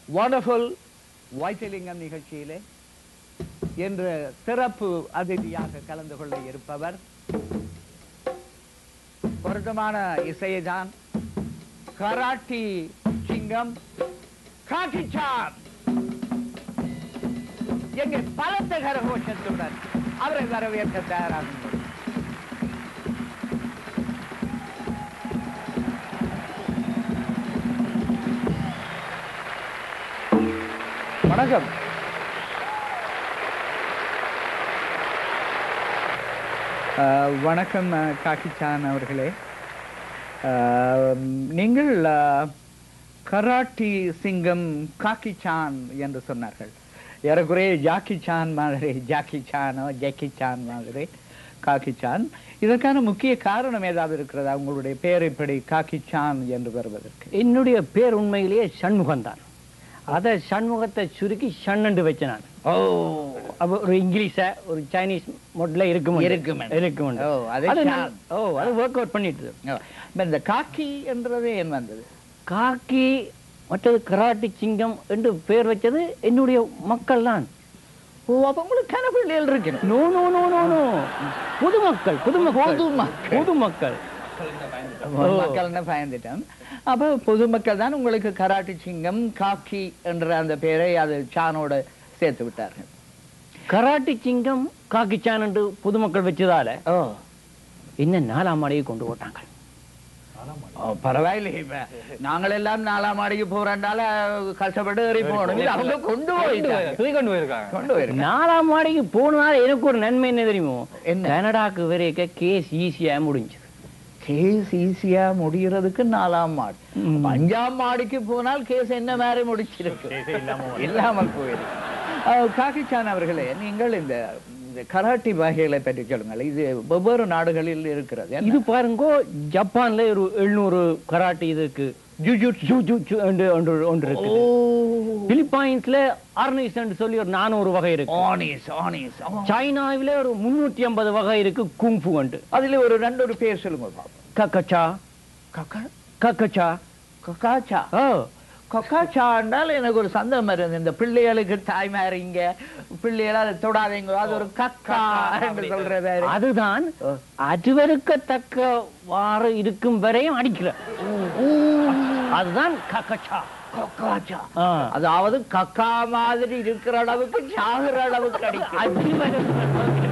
Wonderful Vaithilingam நிகழ்ச்சியிலே இன்று சிறப்பு அதிதியாக கலந்து கொள்ள இருப்பவர் பொருத்தமான இசையைதான் கராட்டி சிங்கம் காக்கிச்சான் எங்கே பலத்த கரகோஷத்துடன் அவரை வரவேற்க தயாராகுங்கள் வணக்கம் அஹ், வணக்கம் அஹ், காக்கிச்சான் அவர்களே அஹ், நீங்கள் அஹ், கராட்டி சிங்கம் காக்கிச்சான் என்று சொன்னார்கள் ஏறக்குறைய ஜாக்கி சான் மாதிரி ஜாக்கி சானோ ஜக்கி சான் மாதிரி காக்கிச்சான் இதற்கான முக்கிய காரணம் ஏதாவது இருக்கிறதா உங்களுடைய பெயர் இப்படி காக்கிச்சான் என்று வருவதற்கு என்னுடைய பேர் உண்மையிலேயே சண்முகம் தான் அதை சண்முகத்தை சுருக்கி ஷன்னு வச்சேன் நான் ஓ அப்ப ஒரு இங்கிலீஷ ஒரு சைனீஸ் மோட்ல இருக்கும் இருக்குமெண்டு. இருக்கும் ஓ, அது ஷான். ஓ அது ஒர்க் அவுட் பண்ணிட்டு ஓ, இப்ப இந்த காக்கி என்றது ஏன் வந்தது காக்கி மற்றது கராட்டி சிங்கம் என்று பேர் வச்சது என்னுடைய மக்கள் தான் ஓ அப்ப உங்களுக்கு கனவுகள் இருக்கணும் no no no no no பொதுமக்கள் பொதுமக்கள் பொதுமக்கள். பொதுமக்கள் மக்கள்னு பயந்துட்டேன் அப்ப பொதுமக்கள் தான் உங்களுக்கு கராட்டி சிங்கம் காக்கி என்ற அந்த பெயரை அது சானோட சேர்த்து விட்டார்கள் கராட்டி சிங்கம் காக்கிச்சான் என்று பொதுமக்கள் வச்சதால ஓ என்ன நாலாம் மாடியை கொண்டு போட்டாங்க ஓ, பரவாயில்லையே இப்ப நாங்கள் எல்லாம் நாலாம் மாடிக்கு போறனால கஷ்டப்பட்டு ஏறி போகணும் இது அவங்க கொண்டு போயிட்டாங்க கொண்டு போயிருக்காங்க கொண்டு போயிருக்காங்க நாலாம் மாடிக்கு போனதால எனக்கு ஒரு நன்மை என்ன தெரியுமோ என்ன? கனடாக்கு வரைக்க கேஸ் ஈஸியா முடிஞ்சது கேஸ் ஈஸியா முடியறதுக்கு நாலாம் மாடி ம். அப்ப அஞ்சாம் மாடிக்கு போனால் கேஸ் என்ன மாதிரி முடிச்சிருக்கு இல்லாமல் போயிருக்கு அஹ், காக்கிச்சான் அவர்களே நீங்கள் இந்த இந்த கராட்டி வகைகளை பற்றி சொல்லுங்கள் இது வெவ்வேறு நாடுகளில் இருக்கிறது என்ன? இது பாருங்க ஜப்பான்ல ஒரு எழுநூறு கராட்டி இது இருக்கு ஜுஜுட்சு ஜுஜுட்சு என்று ஒன்று ஒன்று இருக்கு பிலிப்பைன்ஸ்ல அர்னிஸ் என்று சொல்லி ஒரு நானூறு வகை இருக்கு ஆனிஸ் ஆனிஸ் ஆ. சைனாவில ஒரு முன்னூத்தி ஐம்பது வகை இருக்கு குங்ஃபு என்று அதுல ஒரு ரெண்டு ஒரு பேர் சொல்லுங்க பாப்போம் கக்கச்சா கக்கா கக்கச்சா கக்காச்சா ஓ கக்காச்சா என்றால் எனக்கு ஒரு சந்தேகம் வருது இந்த பிள்ளைகளுக்கு தாய்மாரிங்க பிள்ளைகளை அதை தொடாதீங்க அது ஒரு கக்கா என்று சொல்றது அதுதான் அதுவருக்கத்தக்க வாறு இருக்கும் வரையும் அடிக்கிற அதுதான் கக்கச்சா கக்காச்சா ஆ. அதாவது கக்கா மாதிரி இருக்கிற அளவுக்கு சாகுற அளவுக்கு அடிக்கும் அதுவருக்கு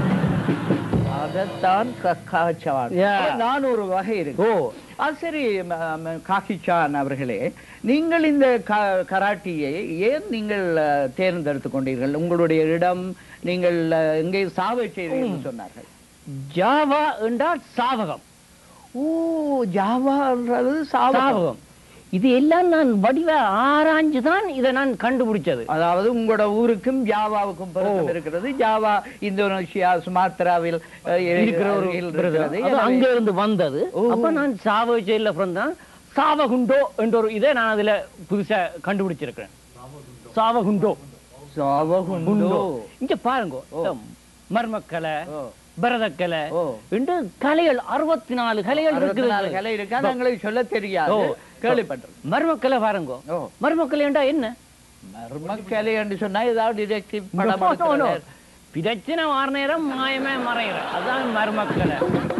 அதைத்தான் கக்காச்சான் Yeah. நான் ஒரு வகை இருக்கு ஓ அது சரி ம- ம- காக்கிச்சான் அவர்களே நீங்கள் இந்த க- கராட்டியை ஏன் நீங்கள் அஹ், தேர்ந்தெடுத்துக் கொண்டீர்கள் உங்களுடைய இடம் நீங்கள் அஹ், எங்கே சாவை செய்தீர்கள் சொன்னார்கள் ஜாவா என்றால் சாவகம் ஓ ஜாவான்றது சாவகம் சாவகம் இது எல்லாம் நான் வடிவ ஆராய்ஞ்சு தான் இதை நான் கண்டுபிடிச்சது அதாவது உங்களோட ஊருக்கும் ஜாவாவுக்கும் பொருத்தம் ஓ. இருக்கிறது ஜாவா இந்தோனேஷியா சுமாத்ராவில் அஹ், இருக்கிற ஒரு அருகில் பிரதேசம். இருக்கிறது. அது எனவே- அங்க இருந்து வந்தது ஓ. அப்ப நான் சாவ செயல தான் சாவகுண்டோ என்ற ஒரு இதை நான் அதுல புதுசா கண்டுபிடிச்சிருக்கிறேன் சாவகுண்டோ சாவகுண்டோ குண்டோ இங்க பாருங்க இந்த மர்மக்கலை ஓ. பரதக்கலை ஓ. என்று கலைகள் அறுபத்தி நாலு கலைகள் அறுபத்தி நாலு இருக்குது கலை இருக்கு அது எங்களுக்கு சொல்ல தெரியாது ஓ. கேள்விப்பட்டோம் மர்மக்கலை பாருங்க ஓ. மர்மக்கலை என்றா என்ன மர்மக்கலை என்று சொன்னா ஏதாவது டிடெக்டிவ் No, படம் no, no. எடுக்கிறது. பிரச்சனை வார நேரம் மாயமே மறைகிற அதான் மர்மக்கலை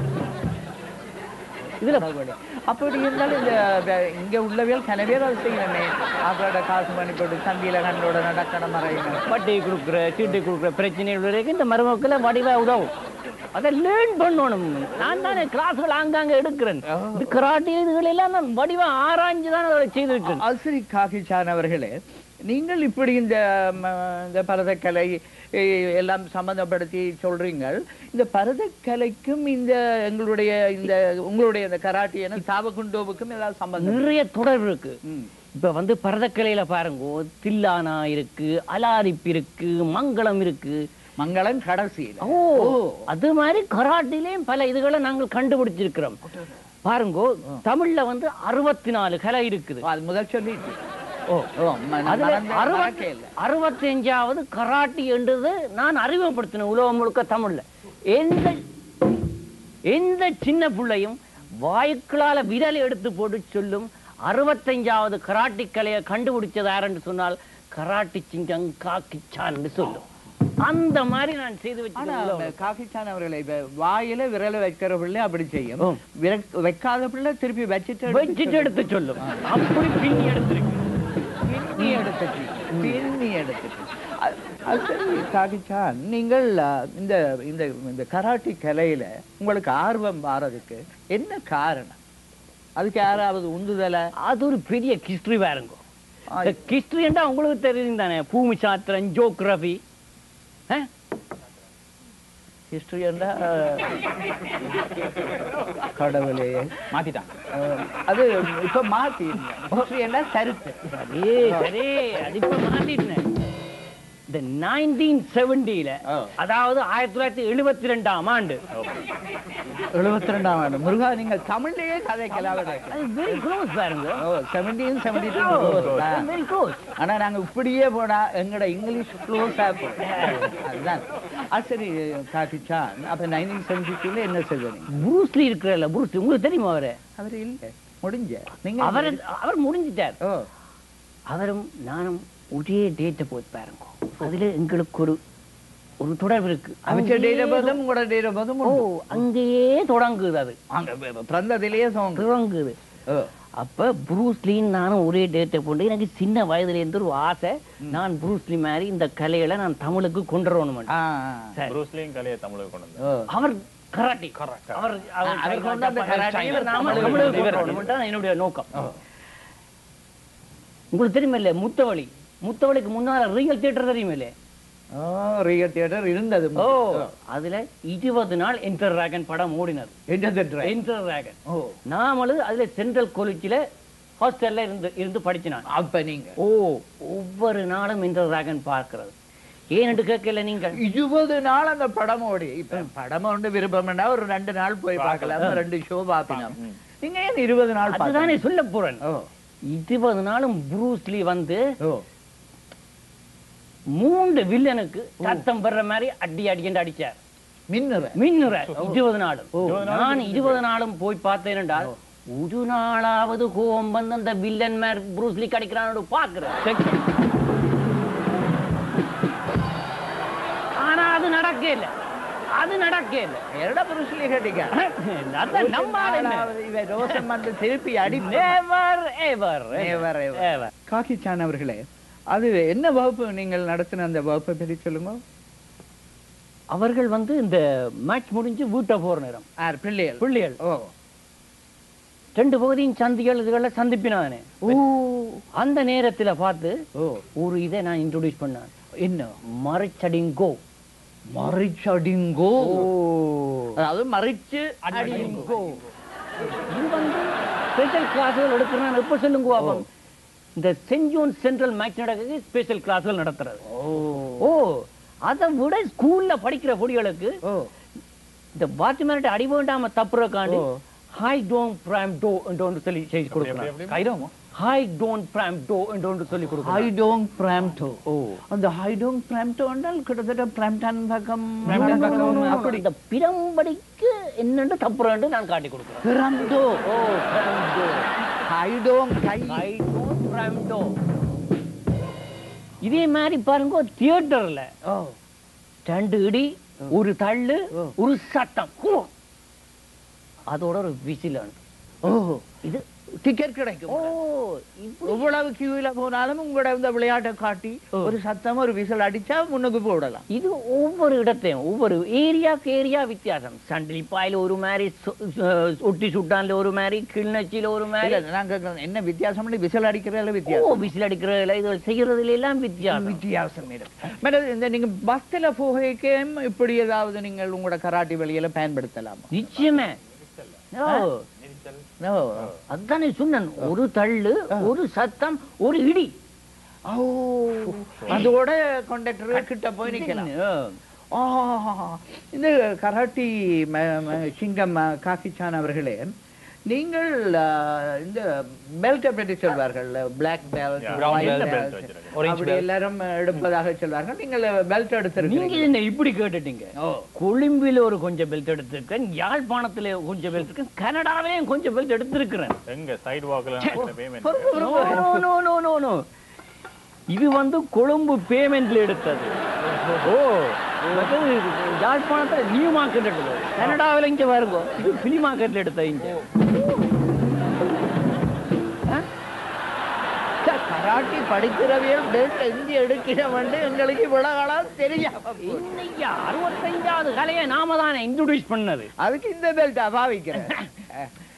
இதுல அப்படி இருந்தாலும் இந்த வ- இங்க உள்ளவியல் கனவே அது செய்யணுமே அவரோட காசு பண்ணி போட்டு சந்தியில கண்டோட நடக்கணும் மறையணும் வட்டி கொடுக்குற சீட்டு கொடுக்குற பிரச்சனைகள் வரைக்கும் இந்த மருமக்களை வடிவா உதவும் அதை லேர்ன் பண்ணணும் நான் தானே கிளாஸ்கள் ஆங்காங்க எடுக்கிறேன் ஓ. இது கராட்டி இதுகள் எல்லாம் நான் வடிவா ஆராய்ஞ்சு தான் அதை செய்திருக்கேன் அசிரி காகிச்சான் அவர்களே நீங்கள் இப்படி இந்த ம, இந்த பரதக்கலை எ, எல்லாம் சம்பந்தப்படுத்தி சொல்றீங்கள் இந்த பரதக்கலைக்கும் இந்த எங்களுடைய இந்த உங்களுடைய இந்த கராட்டி என்ன சாவகுண்டோவுக்கும் ஏதாவது சம்பந்தம் நிறைய தொடர்பு இருக்கு ம். இப்ப வந்து பரதக்கலையில பாருங்க தில்லானா இருக்கு அலாரிப்பு இருக்கு மங்களம் இருக்கு மங்களம் கடைசியில் ஓ அது மாதிரி கராட்டிலையும் பல இதுகளை நாங்கள் கண்டுபிடிச்சிருக்கிறோம் பாருங்க தமிழ்ல வந்து அறுபத்தி நாலு கலை இருக்குது அது முதல் சொல்லிட்டு ஓ ஓ ம- அதுல மறந்தே- அறுபத்தி மறக்கே இல்ல. அறுபத்தஞ்சாவது கராட்டி என்றது நான் அறிமுகப்படுத்தினேன் உலகம் முழுக்க தமிழ்ல எந்த எந்த சின்ன பிள்ளையும் வாய்க்களால விரல் எடுத்து போட்டு சொல்லும் அறுபத்தஞ்சாவது கராட்டி கலையை கண்டுபிடிச்சது யாருன்னு சொன்னால் கராட்டி சிங்கம் காக்கிச்சான்னு சொல்லும் அந்த மாதிரி நான் செய்து ஆனா வச்சு காஃபிச்சான் அவர்களை இப்ப வாயில விரல வைக்கிற பிள்ளை அப்படி செய்யும் ம். விர- வைக்காத பிள்ளை திருப்பி வச்சுட்டு வச்சுட்டு எடுத்து சொல்லும் அப்படி பின்னி எடுத்திருக்கு பின்னி எடுத்துட்டு பின்னி எடுத்துட்டு அது- அது சரி, காகிச்சான் நீங்கள் அஹ், இந்த இந்த இந்த கராட்டி கலையில உங்களுக்கு ஆர்வம் வாரதுக்கு என்ன காரணம் அதுக்கு யாராவது உந்துதல அது ஒரு பெரிய ஹிஸ்டரி வேறுங்க ஆ. ஹிஸ்டரி என்றா உங்களுக்கு தெரியும் தானே பூமி சாஸ்திரம் ஜோக்ரபி ஹிஸ்டரி என்றா அஹ், கடவுளே மாத்திட்டான் அஹ், அது இப்ப மாத்தி ஹிஸ்டரி என்றா கருத்து சரி சரி அது இப்ப மாத்திட்டேன் இந்த நைன்டீன் செவன்டியில ஆ. அதாவது ஆயிரத்தி தொள்ளாயிரத்தி எழுபத்தி ரெண்டாம் ஆண்டு எழுபத்தி ரெண்டாம் ஆண்டு முருகா நீங்கள் தமிழ்லயே கதைக்கலாம் அது வெரி க்ளோஸ் பாருங்க ஓ seventeen seventy two very close ஆனா நாங்க இப்படியே போனா எங்கட இங்கிலீஷ் க்ளோஸ் அதுதான் அது சரி காட்டிச்சான் அப்ப நைன்டீன் செவன்டி டூல என்ன செய்வீங்க ப்ரூஸ்லி இருக்கிறல்ல ப்ரூஸ் உங்களுக்கு தெரியுமா அவரு அவர் இல்ல முடிஞ்ச நீங்க அவர் அவர் முடிஞ்சிட்டார் ஓ அவரும் நானும் ஒரே டேட்டை போய் பாருங்க அதுல எங்களுக்கு ஒரு ஒரு தொடர்பு இருக்கு அமைச்சர் அங்கேயே டேட் பதம் உங்களோட டேட் பதம் ஓ அங்கேயே தொடங்குது அது அங்க பி- பிறந்ததிலேயே சோங்க தொடங்குது ஓ அப்ப ப்ரூஸ்லின்னு நானும் ஒரே டேட்டை போட்டு எனக்கு சின்ன வயதுல இருந்து ஒரு ஆசை நான் ப்ரூஸ்லி மாதிரி இந்த கலைகளை நான் தமிழுக்கு கொண்டு வரணும் ஆ சரி. ப்ரூஸ்லியும் கலையை தமிழுக்கு கொண்டு வந்தார். ஓ அவர் கராட்டி அவர் அவர் அவர் கொண்டு வந்த கராட்டி, இவர் நாம தமிழுக்கு தமிழுக்கு கொண்டு கொண்டு வரணும் தான் என்னுடைய நோக்கம் உங்களுக்கு தெரியுமில்ல முத்தவழி முத்தவழிக்கு முன்னால ரியல் தியேட்டர் தெரியுமில்ல ஓ ரியல் தியேட்டர் இருந்தது ஓ அதுல இருபது நாள் என்டர் டிராகன் படம் ஓடினது என்டர் என்டர் டிராகன் ஓ நாமளும் அதுல சென்ட்ரல் காலேஜ்ல ஹாஸ்டல்ல இருந்து இருந்து படிச்சினான் அப்ப நீங்க ஓ ஒவ்வொரு நாளும் என்டர் டிராகன் பார்க்கிறது ஏன்னு கேட்கல நீங்கள் இருபது நாள் அந்த படம் ஓடி இப்ப படம் ஒன்று விருப்பம்னா ஒரு ரெண்டு நாள் போய் பார்க்கலாம் ரெண்டு ஷோ பார்க்கலாம் நீங்க ஏன் இருபது நாள் அதுதானே சொல்ல போறேன் ஓ இருபது நாளும் ப்ரூஸ்லி வந்து ஓ மூன்று வில்லனுக்கு சத்தம் வர்ற மாதிரி அடி அடிக்கண்டு அடிச்சார் மின்னுற மின்னுற இருபது நாளும் நான் இருபது நாளும் போய் பார்த்தேன் என்றால் ஒரு நாளாவது கோவம் வந்து அந்த வில்லன் மேர் ப்ரூஸ்லி கிடைக்கிறான்னு பாக்குறேன் check பண்ணி. ஆனா அது நடக்க இல்ல அது நடக்க இல்ல என்னடா புருஷலி கேட்டீங்க அதான் நம்ம ஆள் என்ன? இவ ரோசம் வந்து திருப்பி அடி Never ever, Never ever. ever. காக்கி சான் அவர்களே அது என்ன வகுப்பு நீங்கள் நடத்தின அந்த வகுப்பை பற்றி சொல்லுங்க அவர்கள் வந்து இந்த மேட்ச் முடிஞ்சு வீட்டை போற நேரம் ஆர் பிள்ளைகள் பிள்ளைகள் ஓ ரெண்டு பகுதியும் சந்திகள் இதுகளை சந்திப்பினானே ஓ அந்த நேரத்துல பார்த்து ஓ ஒரு இதை நான் இன்ட்ரோடியூஸ் பண்ணேன் என்ன மறைச்சடிங்கோ மறிச்சடிங்கோ அதாவது மறிச்சு அடிங்கோ இது வந்து ஸ்பெஷல் கிளாஸ்கள் எடுக்கிறேன் எப்ப சொல்லுங்க பாப்போம் இந்த சென்ட் ஜோன் சென்ட்ரல் மேட்ச் நடக்குது ஸ்பெஷல் கிளாஸ்கள் நடத்துறது ஓ ஓ அதை விட ஸ்கூல்ல படிக்கிற பொடிகளுக்கு ஓ இந்த பாத்திமார்ட்ட அடி வேண்டாம தப்புறக்காண்டி ஓ. ஹாய் டோன் பிராம் டோ என்று ஒன்று சொல்லி செய்து கொடுக்கணும் கைரோமோ ஹாய் டோன் பிராம் டோ என்று ஒன்று சொல்லி கொடுக்கணும் ஹைடோங் பிராம்டோ ஓ அந்த ஹைடோங் பிராம்டோ என்றால் கிட்டத்தட்ட பிராம்டன் பக்கம் பிராம்டன் பக்கம் அப்படி அப்படி இந்த பிரம்படிக்கு என்னென்று தப்புறேன்னு நான் காட்டி கொடுக்குறேன் பிராம்டோ ஓ பிராம்டோ ஹைடோங் கை ஹாய் டோன் பிராம் டோ இதே மாதிரி பாருங்க தியேட்டர்ல ஓ ரெண்டு இடி ஒரு தள்ளு ஓ. ஒரு சட்டம் ஹூ. அதோட ஒரு விசில் ஓ இது டிக்கெட் கிடைக்கும் ஓ இப்படி எவ்வளவு கியூல போனாலும் உங்களோட இந்த விளையாட்டை காட்டி ஒரு சத்தம் ஒரு விசில் அடிச்சா முன்னுக்கு போடலாம் இது ஒவ்வொரு இடத்தையும் ஒவ்வொரு ஏரியாக்கு ஏரியா வித்தியாசம் சண்டிலிப்பாயில ஒரு மாதிரி சு- சு- ஒட்டி சுட்டான்ல ஒரு மாதிரி கிளிநொச்சியில ஒரு மாதிரி இல்ல, நான் கேட்கறேன், என்ன வித்தியாசம் விசில் அடிக்கிறதுல ஓ வித்தியாசம் விசில் அடிக்கிறதுல இது செய்யறதுல எல்லாம் வித்தியாசம் வித்தியாசம் இருக்கு மேடம் இந்த நீங்க பஸ்ல போகைக்கும் இப்படி ஏதாவது நீங்கள் உங்களோட கராட்டி வழியில பயன்படுத்தலாமா நிச்சயமே ஓ ஓ அதுதானே சொன்னேன் ஒரு தள்ளு ஒரு சத்தம் ஒரு இடி ஓ அதோட கண்டக்டர் கிட்ட போய் நிக்கலாம் ஆ, இந்த கராட்டி ம- ம- சிங்கம் ம- காக்கிச்சான் அவர்களே நீங்கள் அஹ், இந்த பெல்ட்டை பற்றி சொல்வார்கள் black belt Yeah, brown belt, belt வச்சிருக்கேன். Orange அப்படி belt. எல்லாரும் எடுப்பதாக சொல்வார்கள் நீங்கள் பெல்ட் நீங்க எடுத்திருக்கீங்க என்ன இப்படி கேட்டுட்டீங்க கொழும்பில ஒரு கொஞ்சம் பெல்ட் எடுத்திருக்கேன் யாழ்ப்பாணத்துல கொஞ்சம் பெல்ட் இருக்கேன் கனடாவிலேயும் கொஞ்சம் பெல்ட் எடுத்திருக்கிறேன் எங்க சைடு வாக்குல payment No, no, no, no, no, no. இது வந்து கொழும்பு பேமெண்ட்ல எடுத்தது ஓ மற்றது யாழ்ப்பாணத்துல நியூ மார்க்கெட் எடுத்தது கனடாவில் இங்க வருங்க இது பிலி மார்க்கெட்ல எடுத்த இங்க கராட்டி படிக்கிறவியல் பெல்ட் எங்க எடுக்கிறவன் எங்களுக்கு இவ்வளவு காலம் தெரியாம போச்சு. இன்னைக்கு அறுபத்தஞ்சாவது கலையை நாம தானே இன்ட்ரோடியூஸ் பண்ணது அதுக்கு இந்த பெல்ட் அபாவிக்கிறேன்